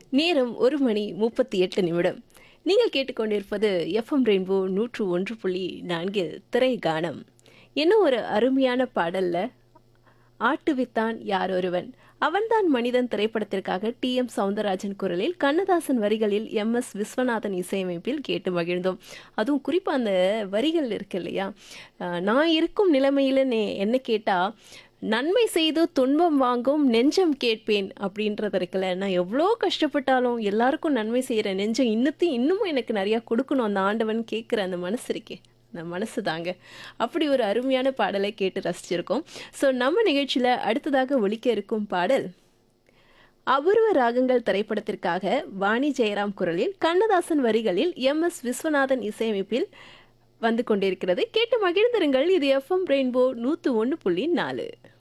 நேரம் ஒரு மணி முப்பத்தி எட்டு நிமிடம் நீங்கள் கேட்டுக்கொண்டிருப்பது எஃப்எம் ரெயின்போ நூற்று ஒன்று புள்ளி நான்கில் திரை கானம் இன்னும் ஒரு அருமையான பாடல்ல ஆட்டுவித்தான் யார் ஒருவன் அவன்தான் மனிதன் திரைப்படத்திற்காக டி எம் சவுந்தரராஜன் குரலில் கண்ணதாசன் வரிகளில் எம் எஸ் விஸ்வநாதன் இசையமைப்பில் கேட்டு மகிழ்ந்தோம் அதுவும் குறிப்பாக அந்த வரிகள் இருக்கு இல்லையா அஹ், நான் இருக்கும் நிலைமையில நே என்ன கேட்டால் நன்மை செய்து துன்பம் வாங்கும் நெஞ்சம் கேட்பேன் அப்படின்றது இருக்குல்ல நான் எவ்வளோ கஷ்டப்பட்டாலும் எல்லாருக்கும் நன்மை செய்கிற நெஞ்சம் இன்னத்தையும் இன்னமும் எனக்கு நிறையா கொடுக்கணும் அந்த ஆண்டவன் கேட்குற அந்த மனசு இருக்கே அந்த மனசு தாங்க அப்படி ஒரு அருமையான பாடலை கேட்டு ரசிச்சிருக்கோம் ஸோ நம்ம நிகழ்ச்சியில் அடுத்ததாக ஒலிக்க இருக்கும் பாடல் அபூர்வ ராகங்கள் திரைப்படத்திற்காக வாணி ஜெயராம் குரலில் கண்ணதாசன் வரிகளில் எம் எஸ் விஸ்வநாதன் இசையமைப்பில் வந்து கொண்டிருக்கிறது கேட்டு மகிழ்ந்திருங்கள் இது எஃப்எம் ரெயின்போ நூற்று ஒன்று புள்ளி நாலு